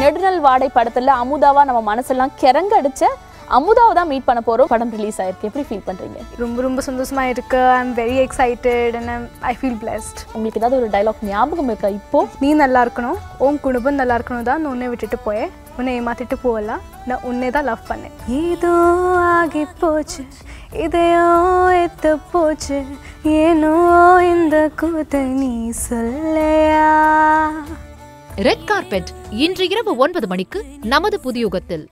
நெடுநல் வாடை படத்துல அமுதாவா நம்ம மனசெல்லாம் கிறங்க அடிச்ச அமுதாவை தான் மீட் பண்ண போறோம் படம் ரிலீஸ் ஆயிருக்கு எப்படி ஃபீல் பண்றீங்க ரொம்ப ரொம்ப சந்தோஷமா இருக்கு I am very excited and I feel blessed உங்களுக்கு ஏதாவது ஒரு டைலாக் ஞாபகம் இருக்கா இப்போ நீ நல்லா இருக்கணும் உன் குடும்பம் நல்லா இருக்கணும் தான் நான் உன்னை விட்டுட்டு போயேன் உன்னை ஏமாத்திட்டு போகல நான் உன்னை தான் லவ் பண்ணேன் ஏதோ ஆகி போச்சு இதையோ எத்து போச்சு ஏனோ இந்த கூத்த நீ சொல்லையா ரெட் கார்பெட் இன்று இரவு ஒன்பது மணிக்கு நமது புதியுகத்தில்